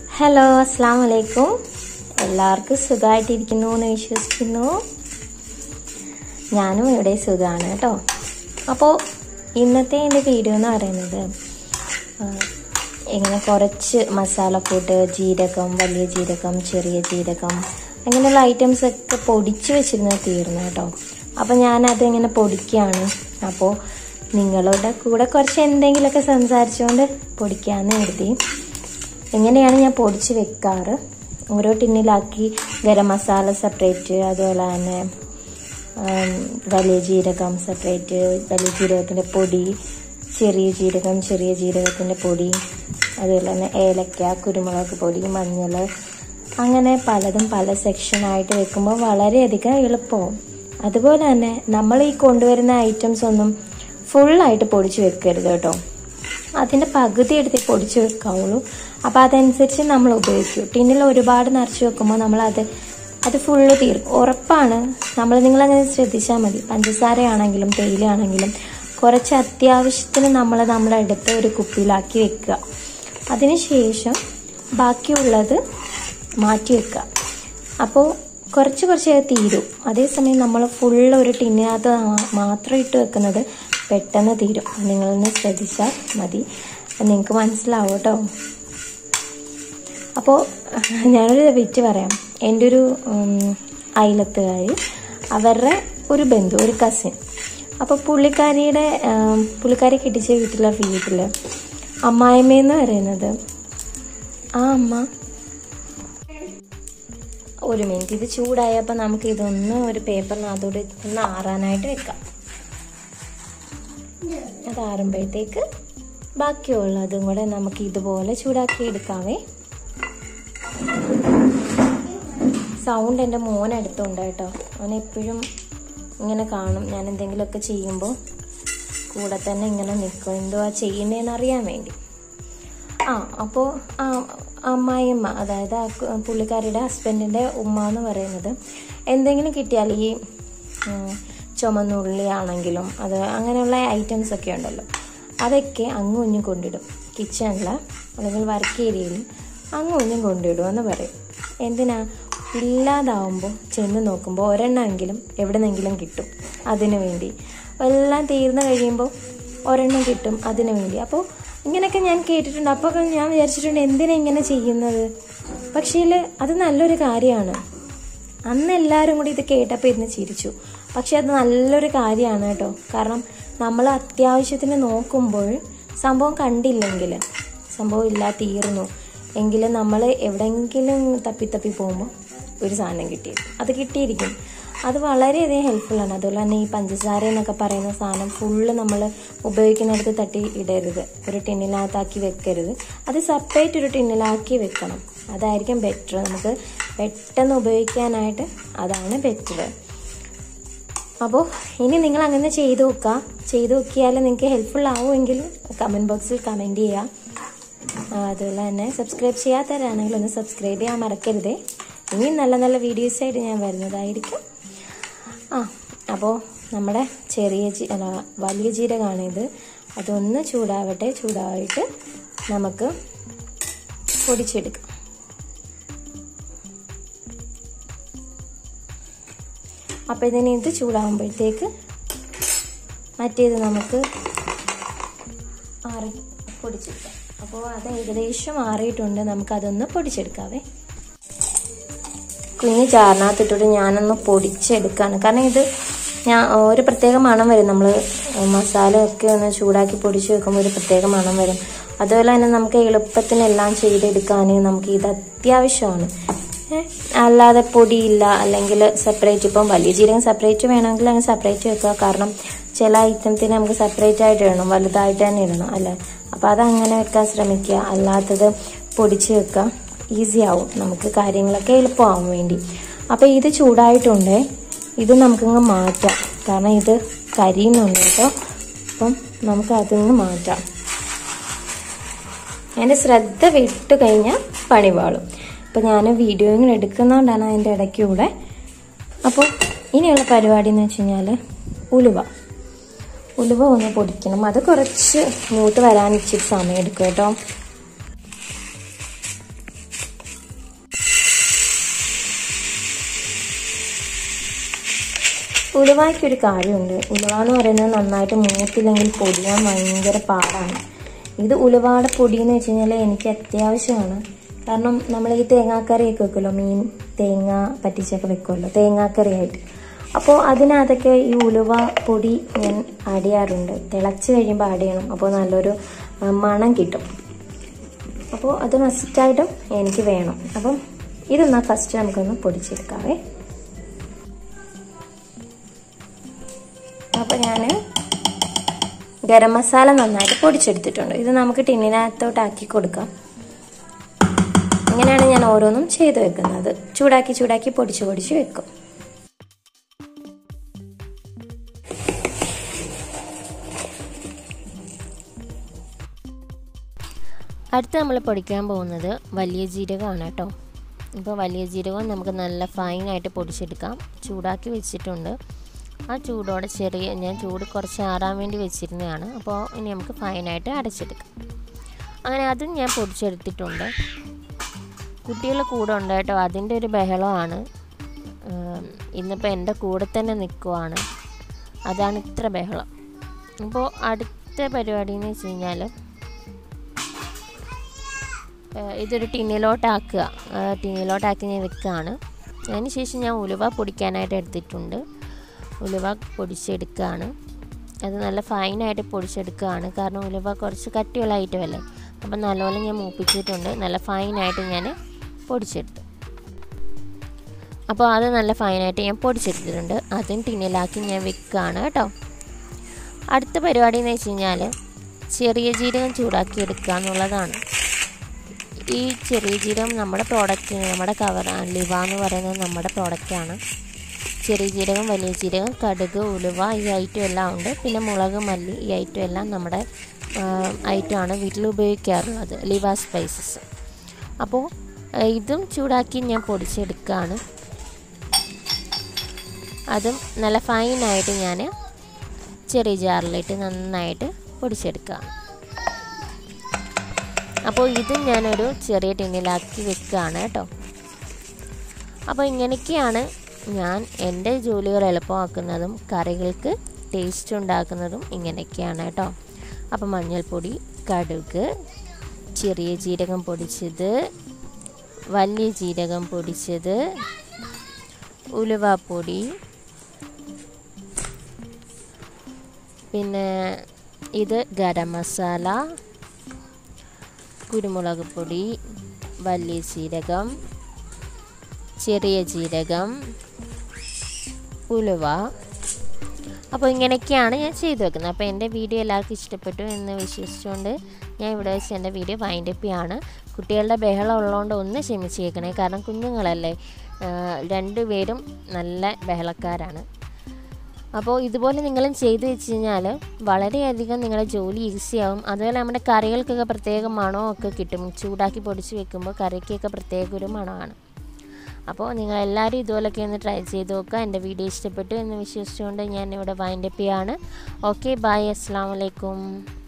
hello അസ്സാം വലൈക്കും എല്ലാവർക്കും സുഖമായിട്ടിരിക്കുന്നു എന്ന് വിശ്വസിക്കുന്നു ഞാനും ഇവിടെ സുഖമാണ് കേട്ടോ അപ്പോൾ ഇന്നത്തെ എൻ്റെ വീഡിയോ എന്ന് പറയുന്നത് ആ, ഇങ്ങനെ കുറച്ച് മസാലക്കൂട്ട് ജീരകം വലിയ ജീരകം ചെറിയ ജീരകം അങ്ങനെയുള്ള ഐറ്റംസ് ഒക്കെ പൊടിച്ച് വെച്ചിരുന്നത് തീർന്നു കേട്ടോ അപ്പോൾ ഞാനത് ഇങ്ങനെ പൊടിക്കുകയാണ് അപ്പോൾ നിങ്ങളുടെ കൂടെ കുറച്ച് എന്തെങ്കിലുമൊക്കെ സംസാരിച്ചുകൊണ്ട് പൊടിക്കാമെന്ന് കരുതി എങ്ങനെയാണ് ഞാൻ പൊടിച്ച് വെക്കാറ് ഓരോ ടിന്നിലാക്കി ഗരം മസാല സെപ്പറേറ്റ് അതുപോലെ തന്നെ ഉം, വലിയ ജീരകം സെപ്പറേറ്റ് വലിയ ജീരകത്തിൻ്റെ പൊടി ചെറിയ ജീരകം ചെറിയ ജീരകത്തിൻ്റെ പൊടി അതുപോലെ തന്നെ ഏലക്ക കുരുമുളക് പൊടി മഞ്ഞൾ അങ്ങനെ പലതും പല സെക്ഷനായിട്ട് വെക്കുമ്പോൾ വളരെയധികം എളുപ്പവും അതുപോലെ തന്നെ നമ്മൾ ഈ കൊണ്ടുവരുന്ന ഐറ്റംസ് ഒന്നും ഫുള്ളായിട്ട് പൊടിച്ച് വെക്കരുത് കേട്ടോ അതിൻ്റെ പകുതി എടുത്ത് പൊടിച്ച് വെക്കാവുള്ളൂ അപ്പോൾ അതനുസരിച്ച് നമ്മൾ ഉപയോഗിക്കൂ ടിന്നിൽ ഒരുപാട് നിറച്ച് വെക്കുമ്പോൾ നമ്മളത് അത് ഫുള്ള് തീരും ഉറപ്പാണ് നമ്മൾ നിങ്ങളങ്ങനെ ശ്രദ്ധിച്ചാൽ മതി പഞ്ചസാരയാണെങ്കിലും തേയിലയാണെങ്കിലും കുറച്ച് അത്യാവശ്യത്തിന് നമ്മൾ നമ്മളെടുത്ത് ഒരു കുപ്പിയിലാക്കി വെക്കുക അതിനുശേഷം ബാക്കിയുള്ളത് മാറ്റി വെക്കുക അപ്പോൾ കുറച്ച് കുറച്ച് അത് തീരും അതേസമയം നമ്മൾ ഫുള്ള് ഒരു ടിന്നിനകത്ത് മാ- മാത്രം ഇട്ട് വെക്കുന്നത് പെട്ടെന്ന് തീരും നിങ്ങളൊന്ന് ശ്രദ്ധിച്ചാൽ മതി നിങ്ങൾക്ക് മനസ്സിലാവും കേട്ടോ അപ്പോൾ ഞാനൊരു വിറ്റ് പറയാം എൻ്റെ ഒരു ഉം, അയലത്തുകാരി അവരുടെ ഒരു ബന്ധു ഒരു കസിൻ അപ്പോൾ പുള്ളിക്കാരിയുടെ ഉം, പുള്ളിക്കാരി കെട്ടിച്ച വീട്ടിലെ വീട്ടിൽ അമ്മായിമ്മയെന്ന് പറയുന്നത് ആ അമ്മ ഒരു മിനിറ്റ് ഇത് ചൂടായപ്പോൾ നമുക്ക് ഇതൊന്ന് ഒരു പേപ്പറിനകത്തോട് ഒന്ന് ആറാനായിട്ട് വെക്കാം അത് ആറുമ്പോഴത്തേക്ക് ബാക്കിയുള്ളതും കൂടെ നമുക്ക് ഇതുപോലെ ചൂടാക്കി എടുക്കാവേ സൗണ്ട് എൻ്റെ മോൻ അടുത്തുണ്ട് കേട്ടോ അവൻ എപ്പോഴും ഇങ്ങനെ കാണും ഞാൻ എന്തെങ്കിലുമൊക്കെ ചെയ്യുമ്പോൾ കൂടെ തന്നെ ഇങ്ങനെ നിൽക്കും എന്തുവാ ചെയ്യുന്നതെന്ന് അറിയാൻ വേണ്ടി ആ അപ്പോൾ ആ അമ്മായിയമ്മ അതായത് ആ കു- പുള്ളിക്കാരിയുടെ ഹസ്ബൻഡിൻ്റെ ഉമ്മ എന്ന് പറയുന്നത് എന്തെങ്കിലും കിട്ടിയാൽ ഈ ഉം, ചുമന്നുള്ളി ആണെങ്കിലും അത് അങ്ങനെയുള്ള ഐറ്റംസ് ഒക്കെ ഉണ്ടല്ലോ അതൊക്കെ അങ്ങും ഇഞ്ഞും കൊണ്ടിടും കിച്ചണിൽ അല്ലെങ്കിൽ വർക്ക് ഏരിയയിൽ അങ്ങും ഇഞ്ഞും കൊണ്ടിടും എന്ന് പറയും എന്തിനാ ഇല്ലാതാവുമ്പോൾ ചെന്ന് നോക്കുമ്പോൾ ഒരെണ്ണമെങ്കിലും എവിടെന്നെങ്കിലും കിട്ടും അതിനു വേണ്ടി എല്ലാം തീർന്നു കഴിയുമ്പോൾ ഒരെണ്ണം കിട്ടും അതിനു വേണ്ടി അപ്പോൾ ഇങ്ങനെയൊക്കെ ഞാൻ കേട്ടിട്ടുണ്ട് അപ്പോൾ ഒക്കെ ഞാൻ വിചാരിച്ചിട്ടുണ്ട് എന്തിനാ ഇങ്ങനെ ചെയ്യുന്നത് പക്ഷേ അത് നല്ലൊരു കാര്യമാണ് അന്ന് എല്ലാവരും കൂടി ഇത് കേട്ടപ്പോൾ ഇരുന്ന് ചിരിച്ചു പക്ഷെ അത് നല്ലൊരു കാര്യമാണ് കേട്ടോ കാരണം നമ്മൾ അത്യാവശ്യത്തിന് നോക്കുമ്പോൾ സംഭവം കണ്ടില്ലെങ്കിൽ സംഭവം ഇല്ല തീർന്നു എങ്കിലും നമ്മൾ എവിടെയെങ്കിലും തപ്പി തപ്പി പോകുമ്പോൾ ഒരു സാധനം കിട്ടിയിരിക്കും അത് കിട്ടിയിരിക്കും അത് വളരെയധികം ഹെൽപ്ഫുള്ളാണ് അതുപോലെ തന്നെ ഈ പഞ്ചസാര എന്നൊക്കെ പറയുന്ന സാധനം ഫുള്ള് നമ്മൾ ഉപയോഗിക്കുന്നിടത്ത് തട്ടി ഇടരുത് ഒരു ടിന്നിനകത്താക്കി വെക്കരുത് അത് സെപ്പറേറ്റ് ഒരു ടിന്നിലാക്കി വെക്കണം അതായിരിക്കും ബെറ്റർ നമുക്ക് പെട്ടെന്ന് ഉപയോഗിക്കാനായിട്ട് അതാണ് ബെറ്റർ അപ്പോൾ ഇനി നിങ്ങൾ അങ്ങനെ ചെയ്തു നോക്കുക ചെയ്തു നോക്കിയാൽ നിങ്ങൾക്ക് ഹെൽപ്ഫുൾ ആവുമെങ്കിൽ കമൻറ്റ് ബോക്സിൽ കമൻറ്റ് ചെയ്യുക ആ, അതുപോലെ തന്നെ സബ്സ്ക്രൈബ് ചെയ്യാത്തവരാണെങ്കിൽ ഒന്ന് സബ്സ്ക്രൈബ് ചെയ്യാൻ മറക്കരുതേ ഇനിയും നല്ല നല്ല വീഡിയോസായിട്ട് ഞാൻ വരുന്നതായിരിക്കും ആ അപ്പോൾ നമ്മുടെ ചെറിയ ജീ അല്ല വലിയ ജീരകമാണ് ഇത് അതൊന്ന് ചൂടാവട്ടെ ചൂടായിട്ട് നമുക്ക് പൊടിച്ചെടുക്കാം അപ്പോൾ ഇതിന് ഇത് ചൂടാകുമ്പോഴത്തേക്ക് മറ്റേത് നമുക്ക് ആറി പൊടിച്ചെടുക്കാം അപ്പോൾ അത് ഏകദേശം ആറിയിട്ടുണ്ട് നമുക്കതൊന്ന് പൊടിച്ചെടുക്കാവേ കുഞ്ഞ് ചാറിനകത്തിട്ടിട്ട് ഞാനൊന്ന് പൊടിച്ചെടുക്കാണ് കാരണം ഇത് ഞാൻ ഒരു പ്രത്യേക മണം വരും നമ്മൾ മസാല ഒക്കെ ഒന്ന് ചൂടാക്കി പൊടിച്ച് വെക്കുമ്പോൾ ഒരു പ്രത്യേക മണം വരും അതുപോലെ തന്നെ നമുക്ക് എളുപ്പത്തിനെല്ലാം ചെയ്തെടുക്കാൻ നമുക്ക് ഇത് അത്യാവശ്യമാണ് ഏ, അല്ലാതെ പൊടിയില്ല അല്ലെങ്കിൽ സെപ്പറേറ്റ് ഇപ്പം വലിയ ജീരകം സെപ്പറേറ്റ് വേണമെങ്കിൽ അങ്ങ് സെപ്പറേറ്റ് വെക്കുക കാരണം ചില ഐറ്റത്തിന് നമുക്ക് സെപ്പറേറ്റ് ആയിട്ട് ഇടണം വലുതായിട്ട് തന്നെ ഇടണം അല്ലേ അപ്പോൾ അത് അങ്ങനെ വെക്കാൻ ശ്രമിക്കുക അല്ലാത്തത് പൊടിച്ച് വെക്കുക ഈസി ആവും നമുക്ക് കാര്യങ്ങളൊക്കെ എളുപ്പമാവാൻ വേണ്ടി അപ്പോൾ ഇത് ചൂടായിട്ടുണ്ട് ഇത് നമുക്കങ്ങ് മാറ്റാം കാരണം ഇത് കരിയുന്നുണ്ട് കേട്ടോ അപ്പം നമുക്ക് അതിങ്ങ് മാറ്റാം എൻ്റെ ശ്രദ്ധ വിട്ടു കഴിഞ്ഞാൽ പണി പാളും ഇപ്പം ഞാൻ വീഡിയോ ഇങ്ങനെ എടുക്കുന്നതുകൊണ്ടാണ് അതിൻ്റെ ഇടയ്ക്ക് കൂടെ അപ്പോൾ ഇനിയുള്ള പരിപാടി എന്ന് വെച്ച് കഴിഞ്ഞാൽ ഉലുവ ഉലുവ ഒന്ന് പൊടിക്കണം അത് കുറച്ച് മൂത്ത് വരാൻ ഇച്ചിരി സമയം എടുക്കും കേട്ടോ ഉലുവായ്ക്കൊരു കാര്യമുണ്ട് ഉലുവ എന്ന് പറയുന്നത് നന്നായിട്ട് മൂത്തില്ലെങ്കിൽ പൊടിയാൻ ഭയങ്കര പാടാണ് ഇത് ഉലുവാടെ പൊടി എന്ന് വെച്ച് കഴിഞ്ഞാൽ എനിക്ക് അത്യാവശ്യമാണ് കാരണം നമ്മൾ ഈ തേങ്ങാക്കറിയൊക്കെ വെക്കുമല്ലോ മീൻ തേങ്ങ പറ്റിച്ചൊക്കെ വെക്കുമല്ലോ തേങ്ങാക്കറിയായിട്ട് അപ്പോൾ അതിനകത്തൊക്കെ ഈ ഉലുവ പൊടി ഞാൻ ആഡ് ചെയ്യാറുണ്ട് തിളച്ച് കഴിയുമ്പോൾ ആഡ് ചെയ്യണം അപ്പോൾ നല്ലൊരു ആ, മണം കിട്ടും അപ്പോൾ അത് മസ്റ്റായിട്ടും എനിക്ക് വേണം അപ്പം ഇതൊന്നാ ഫസ്റ്റ് നമുക്കൊന്ന് പൊടിച്ചെടുക്കാവേ അപ്പോൾ ഞാൻ ഗരം മസാല നന്നായിട്ട് പൊടിച്ചെടുത്തിട്ടുണ്ട് ഇത് നമുക്ക് ടിന്നിനകത്തോട്ടാക്കി കൊടുക്കാം ഇങ്ങനെയാണ് ഞാൻ ഓരോന്നും ചെയ്ത് വെക്കുന്നത് ചൂടാക്കി ചൂടാക്കി പൊടിച്ച് പൊടിച്ച് വെക്കും അടുത്ത് നമ്മൾ പൊടിക്കാൻ പോകുന്നത് വലിയ ജീരകമാണ് കേട്ടോ ഇപ്പോൾ വലിയ ജീരകം നമുക്ക് നല്ല ഫൈനായിട്ട് പൊടിച്ചെടുക്കാം ചൂടാക്കി വെച്ചിട്ടുണ്ട് ആ ചൂടോടെ ചെറിയ ഞാൻ ചൂട് കുറച്ച് ആറാൻ വേണ്ടി വെച്ചിരുന്നതാണ് അപ്പോൾ ഇനി നമുക്ക് ഫൈനായിട്ട് അടച്ചെടുക്കാം അങ്ങനെ അതും ഞാൻ പൊടിച്ചെടുത്തിട്ടുണ്ട് കുട്ടികൾ കൂടെ ഉണ്ട് കേട്ടോ അതിൻ്റെ ഒരു ബഹളമാണ് ഉം, ഇന്നിപ്പോൾ എൻ്റെ കൂടെ തന്നെ നിൽക്കുവാണ് അതാണ് ഇത്ര ബഹളം അപ്പോൾ അടുത്ത പരിപാടി എന്ന് വെച്ച് കഴിഞ്ഞാൽ ഏഹ് ഇതൊരു ടിന്നിലോട്ടാക്കുക ഏഹ് ടിന്നിലോട്ടാക്കി ഞാൻ വെക്കുകയാണ് അതിന് ശേഷം ഞാൻ ഉലുവ പൊടിക്കാനായിട്ട് എടുത്തിട്ടുണ്ട് ഉലുവ പൊടിച്ചെടുക്കുകയാണ് അത് നല്ല ഫൈനായിട്ട് പൊടിച്ചെടുക്കുകയാണ് കാരണം ഉലുവ കുറച്ച് കട്ടിയുള്ള ഐറ്റം അല്ലേ അപ്പം നല്ലപോലെ ഞാൻ മൂപ്പിച്ചിട്ടുണ്ട് നല്ല ഫൈനായിട്ട് ഞാൻ പൊടിച്ചെടുത്തു അപ്പോൾ അത് നല്ല ഫൈനായിട്ട് ഞാൻ പൊടിച്ചെടുത്തിട്ടുണ്ട് അതും ടിന്നിലാക്കി ഞാൻ വെക്കുകയാണ് കേട്ടോ അടുത്ത പരിപാടി എന്ന് വെച്ച് കഴിഞ്ഞാൽ ചെറിയ ജീരകം ചൂടാക്കി എടുക്കുക എന്നുള്ളതാണ് ഈ ചെറിയ ജീരകം നമ്മുടെ പ്രോഡക്റ്റ് നമ്മുടെ കവർ ലിവ എന്ന് പറയുന്നത് നമ്മുടെ പ്രോഡക്റ്റാണ് ചെറിയ ജീരകം വലിയ ജീരകം കടുക് ഉലുവ ഈ ഐറ്റം എല്ലാം ഉണ്ട് പിന്നെ മുളക് മല്ലി ഈ ഐറ്റം എല്ലാം നമ്മുടെ ഐറ്റമാണ് വീട്ടിൽ ഉപയോഗിക്കാറുള്ളത് ലിവ സ്പൈസസ് അപ്പോൾ ആ, ഇതും ചൂടാക്കി ഞാൻ പൊടിച്ചെടുക്കുകയാണ് അതും നല്ല ഫൈനായിട്ട് ഞാൻ ചെറിയ ജാറിലിട്ട് നന്നായിട്ട് പൊടിച്ചെടുക്കുകയാണ് അപ്പോൾ ഇത് ഞാനൊരു ചെറിയ ടിന്നിലാക്കി വെക്കുകയാണ് കേട്ടോ അപ്പോൾ ഇങ്ങനെയൊക്കെയാണ് ഞാൻ എൻ്റെ ജോലികൾ എളുപ്പമാക്കുന്നതും കറികൾക്ക് ടേസ്റ്റ് ഉണ്ടാക്കുന്നതും ഇങ്ങനെയൊക്കെയാണ് കേട്ടോ അപ്പോൾ മഞ്ഞൾപ്പൊടി കടുക് ചെറിയ ജീരകം പൊടിച്ചത് വലിയ ജീരകം പൊടിച്ചത് ഉലുവാപ്പൊടി പിന്നെ ഇത് ഗരം മസാല കുരുമുളക് പൊടി വലിയ ജീരകം ചെറിയ ജീരകം ഉലുവ അപ്പോൾ ഇങ്ങനെയൊക്കെയാണ് ഞാൻ ചെയ്തു വെക്കുന്നത് അപ്പോൾ എൻ്റെ വീഡിയോ എല്ലാവർക്കും ഇഷ്ടപ്പെട്ടു എന്ന് വിശ്വസിച്ചുകൊണ്ട് ഞാൻ ഇവിടെ വെച്ച് എൻ്റെ വീഡിയോ വൈൻഡപ്പ് ചെയ്യാണ് കുട്ടികളുടെ ബഹളം ഉള്ളതുകൊണ്ട് ഒന്ന് ക്ഷമിച്ചേക്കണേ കാരണം കുഞ്ഞുങ്ങളല്ലേ ആഹ് രണ്ടുപേരും നല്ല ബഹളക്കാരാണ് അപ്പോൾ ഇതുപോലെ നിങ്ങളും ചെയ്തു വെച്ച് കഴിഞ്ഞാൽ വളരെയധികം നിങ്ങളുടെ ജോലി ഈസിയാവും അതുപോലെ നമ്മുടെ കറികൾക്കൊക്കെ പ്രത്യേക മണമൊക്കെ കിട്ടും ചൂടാക്കി പൊടിച്ച് വെക്കുമ്പോൾ കറിക്കൊക്കെ പ്രത്യേക ഒരു മണമാണ് അപ്പോൾ നിങ്ങളെല്ലാവരും ഇതുപോലൊക്കെ ഒന്ന് ട്രൈ ചെയ്ത് നോക്കുക എൻ്റെ വീഡിയോ ഇഷ്ടപ്പെട്ടു എന്ന് വിശ്വസിച്ചുകൊണ്ട് ഞാൻ ഇവിടെ വൈൻഡപ്പ് ചെയ്യാണ് ഓക്കെ ബായ് അസ്സാം വലൈക്കും